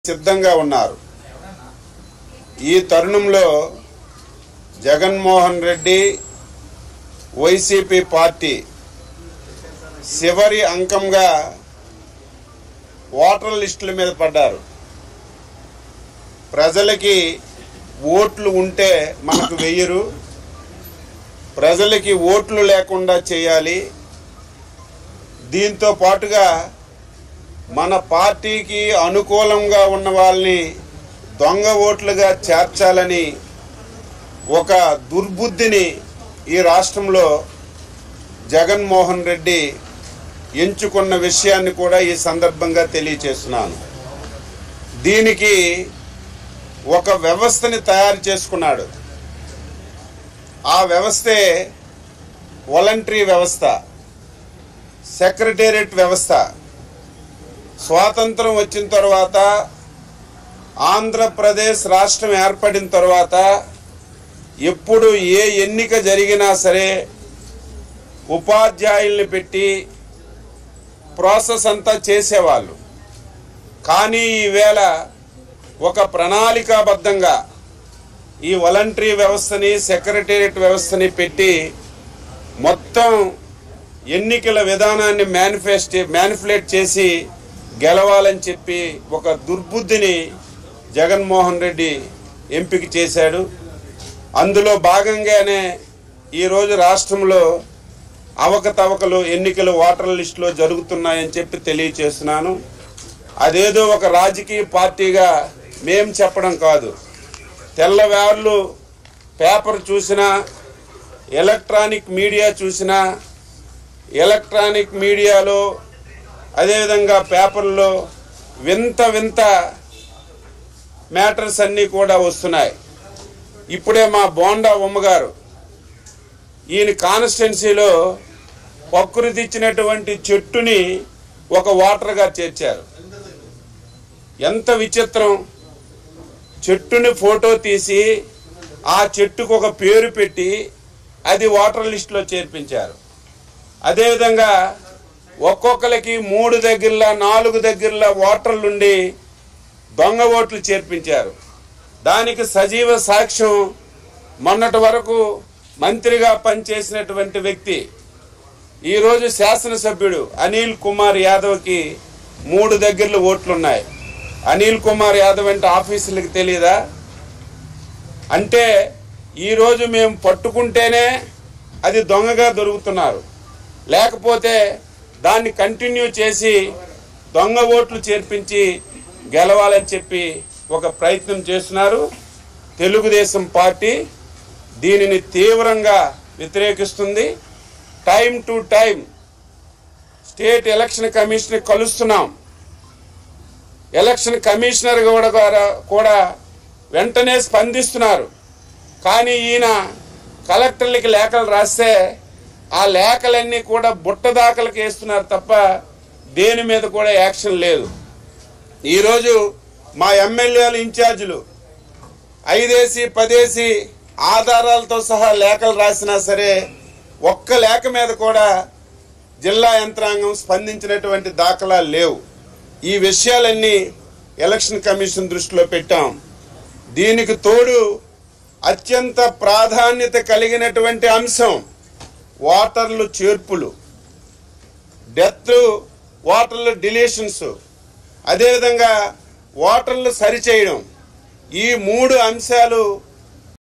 సిద్ధంగా ఉన్నారు ఈ తరుణంలో జగన్మోహన్ రెడ్డి వైసీపీ పార్టీ చివరి అంకంగా ఓటర్ లిస్టుల మీద పడ్డారు ప్రజలకి ఓట్లు ఉంటే మనకు వెయ్యరు ప్రజలకి ఓట్లు లేకుండా చేయాలి దీంతో పాటుగా మన పార్టీకి అనుకూలంగా ఉన్న వాళ్ళని దొంగ ఓట్లుగా చేర్చాలని ఒక దుర్బుద్ధిని ఈ రాష్ట్రంలో జగన్మోహన్ రెడ్డి ఎంచుకున్న విషయాన్ని కూడా ఈ సందర్భంగా తెలియచేస్తున్నాను దీనికి ఒక వ్యవస్థని తయారు చేసుకున్నాడు ఆ వ్యవస్థే వాలంటరీ వ్యవస్థ సెక్రటేరియట్ వ్యవస్థ స్వాతంత్రం వచ్చిన తర్వాత ఆంధ్రప్రదేశ్ రాష్ట్రం ఏర్పడిన తర్వాత ఎప్పుడు ఏ ఎన్నిక జరిగినా సరే ఉపాధ్యాయుల్ని పెట్టి ప్రాసెస్ అంతా చేసేవాళ్ళు కానీ ఈవేళ ఒక ప్రణాళికాబద్ధంగా ఈ వాలంటరీ వ్యవస్థని సెక్రటేరియట్ వ్యవస్థని పెట్టి మొత్తం ఎన్నికల విధానాన్ని మేనిఫెస్ట్ మేనిఫులేట్ చేసి గెలవాలని చెప్పి ఒక దుర్బుద్ధిని జగన్మోహన్ రెడ్డి ఎంపిక చేశాడు అందులో భాగంగానే ఈరోజు రాష్ట్రంలో అవకతవకలు ఎన్నికలు ఓటర్ లిస్టులో జరుగుతున్నాయని చెప్పి తెలియచేస్తున్నాను అదేదో ఒక రాజకీయ పార్టీగా మేం చెప్పడం కాదు తెల్లవార్లు పేపర్ చూసినా ఎలక్ట్రానిక్ మీడియా చూసినా ఎలక్ట్రానిక్ మీడియాలో అదేవిధంగా పేపర్లో వింత వింత మ్యాటర్స్ అన్నీ కూడా వస్తున్నాయి ఇప్పుడే మా బోండా ఉమ్మగారు ఈయన కాన్స్టిట్యున్సీలో ప్రకృతి ఇచ్చినటువంటి చెట్టుని ఒక వాటర్గా చేర్చారు ఎంత విచిత్రం చెట్టుని ఫోటో తీసి ఆ చెట్టుకు ఒక పేరు పెట్టి అది వాటర్ లిస్టులో చేర్పించారు అదేవిధంగా ఒక్కొక్కరికి మూడు దగ్గరలా నాలుగు దగ్గరలా ఓటర్లుండి దొంగ ఓట్లు చేర్పించారు దానికి సజీవ సాక్ష్యం మొన్నటి వరకు మంత్రిగా పనిచేసినటువంటి వ్యక్తి ఈరోజు శాసనసభ్యుడు అనిల్ కుమార్ యాదవ్కి మూడు దగ్గరలు ఓట్లున్నాయి అనిల్ కుమార్ యాదవ్ అంటే ఆఫీసులకు తెలియదా అంటే ఈరోజు మేము పట్టుకుంటేనే అది దొంగగా దొరుకుతున్నారు లేకపోతే దాన్ని కంటిన్యూ చేసి దొంగ ఓట్లు చేర్పించి గెలవాలని చెప్పి ఒక ప్రయత్నం చేస్తున్నారు తెలుగుదేశం పార్టీ దీనిని తీవ్రంగా వ్యతిరేకిస్తుంది time to time state election commission కలుస్తున్నాం election commissioner కూడా కూడా వెంటనే స్పందిస్తున్నారు కానీ ఈయన కలెక్టర్లకి లేఖలు రాస్తే ఆ లేఖలన్నీ కూడా బుట్ట దాఖలకు వేస్తున్నారు తప్ప దేని మీద కూడా యాక్షన్ లేదు ఈరోజు మా ఎమ్మెల్యేలు ఇన్ఛార్జీలు ఐదేసి పదేసి ఆధారాలతో సహా లేఖలు రాసినా సరే ఒక్క లేఖ మీద కూడా జిల్లా యంత్రాంగం స్పందించినటువంటి దాఖలాలు లేవు ఈ విషయాలన్నీ ఎలక్షన్ కమిషన్ దృష్టిలో పెట్టాం దీనికి తోడు అత్యంత ప్రాధాన్యత కలిగినటువంటి అంశం ఓటర్లు చేర్పులు డెత్ ఓటర్లు డిలీషన్స్ అదేవిధంగా ఓటర్లు సరిచేయడం ఈ మూడు అంశాలు